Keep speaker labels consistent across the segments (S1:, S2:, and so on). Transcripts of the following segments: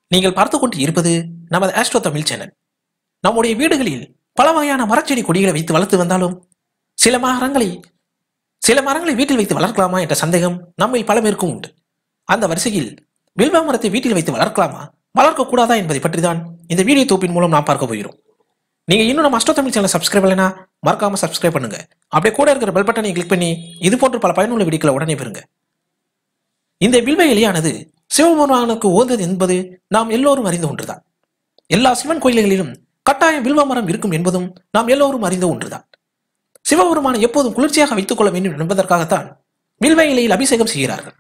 S1: நீங்கள் பார்த்து கொண்டு இருப்பது நமது ஆஸ்ட்ரோ தமிழ் சேனல் நம்முடைய வீடுகளில் பல வகையான மரச்செடி கொடிகளை வைத்து வளர்த்து வந்தாலும் சில மரங்களை சில மரங்களை வீட்டில் வைத்து வளர்க்கலாமா என்ற சந்தேகம் நம்மில் பல பேருக்கும் உண்டு அந்த வரிசையில் வில்வ மரத்தை வீட்டில் வைத்து வளர்க்கலாமா வளர்க்கக்கூடாதா என்பதை பற்றி தான் இந்த வீடியோ தொகுப்பின் மூலம் நாம் பார்க்க போகிறோம் நீங்க இன்னும் நம்ம அஷ்டோ தமிழ் சேனல் சப்ஸ்கிரைப் பண்ணலைனா மறக்காம சப்ஸ்கிரைப் பண்ணுங்க அப்படியே கூட இருக்கிற பெல் பட்டனை கிளிக் பண்ணி இது போன்ற பல பயனுள்ள வீடியோக்களை உடனே பெறுங்க இந்த வில்வ இலையானது சிவபெருமானுக்கு ஓந்தது என்பது நாம் எல்லோரும் அறிந்த ஒன்றுதான் எல்லா சிவன் கோயில்களிலும் கட்டாயம் வில்வ மரம் இருக்கும் என்பதும் நாம் எல்லோரும் அறிந்த ஒன்றுதான் சிவபெருமானை எப்போதும் குளிர்ச்சியாக வைத்துக் கொள்ள வேண்டும் என்பதற்காகத்தான் வில்வ இலையில் அபிஷேகம் செய்கிறார்கள்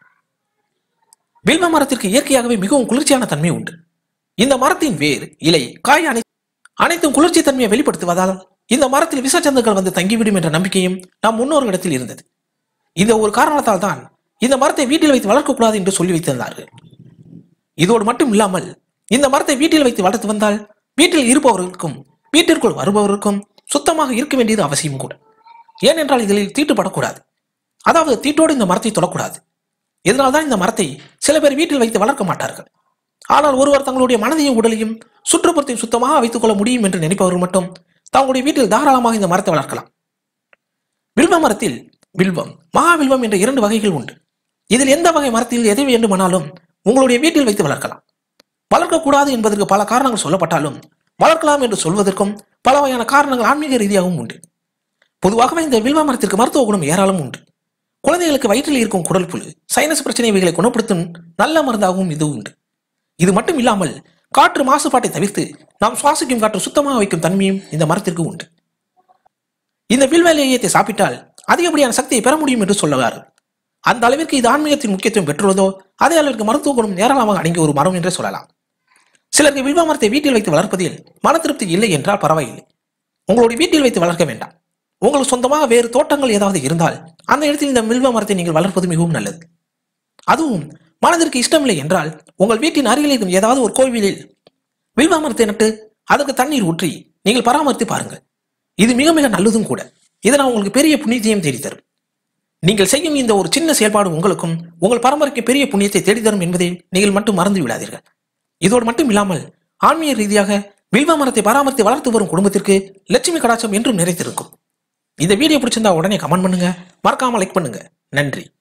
S1: வில்வ மரத்திற்கு இயற்கையாகவே மிகவும் குளிர்ச்சியான தன்மை உண்டு இந்த மரத்தின் வேர் இலை காய் அனை அனைத்தும் குளிர்ச்சி தன்மையை வெளிப்படுத்துவதால் இந்த மரத்தில் விஷச்சந்துக்கள் வந்து தங்கிவிடும் என்ற நம்பிக்கையும் நம் முன்னோர்களிடத்தில் இருந்தது இந்த ஒரு காரணத்தால் தான் இந்த மரத்தை வீட்டில் வைத்து வளர்க்கக்கூடாது என்று சொல்லி வைத்திருந்தார்கள் இதோடு மட்டும் இல்லாமல் இந்த மரத்தை வீட்டில் வைத்து வளர்த்து வந்தால் வீட்டில் இருப்பவர்களுக்கும் வீட்டிற்குள் வருபவருக்கும் சுத்தமாக இருக்க வேண்டியது அவசியம் கூட ஏனென்றால் இதில் தீட்டுப்படக்கூடாது அதாவது தீட்டோடு இந்த மரத்தை தொடக்கூடாது இதனால்தான் இந்த மரத்தை சில பேர் வீட்டில் வைத்து வளர்க்க மாட்டார்கள் ஆனால் ஒருவர் தங்களுடைய மனதையும் உடலையும் சுற்றுப்புறத்தையும் சுத்தமாக வைத்துக் கொள்ள முடியும் என்று நினைப்பவர்கள் மட்டும் தங்களுடைய வீட்டில் தாராளமாக இந்த மரத்தை வளர்க்கலாம் வில்வ மரத்தில் வில்வம் மகாவில்வம் என்ற இரண்டு வகைகள் உண்டு இதில் எந்த வகை மரத்தில் எதை வேண்டுமானாலும் உங்களுடைய வீட்டில் வைத்து வளர்க்கலாம் வளர்க்கக்கூடாது என்பதற்கு பல காரணங்கள் சொல்லப்பட்டாலும் வளர்க்கலாம் என்று சொல்வதற்கும் பல வகையான காரணங்கள் ஆன்மீக ரீதியாகவும் உண்டு பொதுவாகவே இந்த வில்வ மரத்திற்கு மருத்துவ குணம் ஏராளம் உண்டு குழந்தைகளுக்கு வயிற்றில் இருக்கும் குடல் புழு சைனஸ் பிரச்சனை இவைகளை குணப்படுத்தும் நல்ல மருந்தாகவும் இது உண்டு இது மட்டும் இல்லாமல் காற்று மாசுபாட்டை தவிர்த்து நாம் சுவாசிக்கும் காற்று சுத்தமாக வைக்கும் தன்மையும் இந்த மரத்திற்கு உண்டு இந்த வில்வேலையத்தை சாப்பிட்டால் அதிகப்படியான சக்தியை பெற முடியும் என்று சொல்லுவார் அந்த அளவிற்கு இது ஆன்மீகத்தின் முக்கியத்துவம் பெற்றுள்ளதோ அதே அளவிற்கு மருத்துவ குணம் ஏராளமாக அடங்கிய ஒரு மரம் என்றே சொல்லலாம் சிலருக்கு வில்வ மரத்தை வீட்டில் வைத்து வளர்ப்பதில் மன திருப்தி இல்லை என்றால் பரவாயில்லை உங்களுடைய வீட்டில் வைத்து வளர்க்க வேண்டாம் உங்களுக்கு சொந்தமாக வேறு தோட்டங்கள் ஏதாவது இருந்தால் அந்த இடத்தில் இந்த வில்வ மரத்தை நீங்கள் வளர்ப்பது மிகவும் நல்லது அதுவும் மனதிற்கு இஷ்டமில்லை என்றால் உங்கள் வீட்டின் அருகில் இருக்கும் ஏதாவது ஒரு கோவிலில் வில்வ மரத்தை நட்டு அதற்கு தண்ணீர் ஊற்றி நீங்கள் பராமரித்து பாருங்கள் இது மிக மிக நல்லதும் கூட இதனால் உங்களுக்கு பெரிய புண்ணியத்தையும் தேடித்தரும் நீங்கள் செய்யும் இந்த ஒரு சின்ன செயல்பாடு உங்களுக்கும் உங்கள் பரம்பரைக்கு பெரிய புண்ணியத்தை தேடித்தரும் என்பதை நீங்கள் மட்டும் மறந்து விடாதீர்கள் இதோடு மட்டும் இல்லாமல் ஆன்மீக ரீதியாக வில்வ மரத்தை பராமரித்து வளர்த்து வரும் குடும்பத்திற்கு லட்சுமி கடாட்சம் என்றும் நிறைத்திருக்கும் இந்த வீடியோ பிடிச்சிருந்தா உடனே கமெண்ட் பண்ணுங்க மறக்காம லைக் பண்ணுங்க நன்றி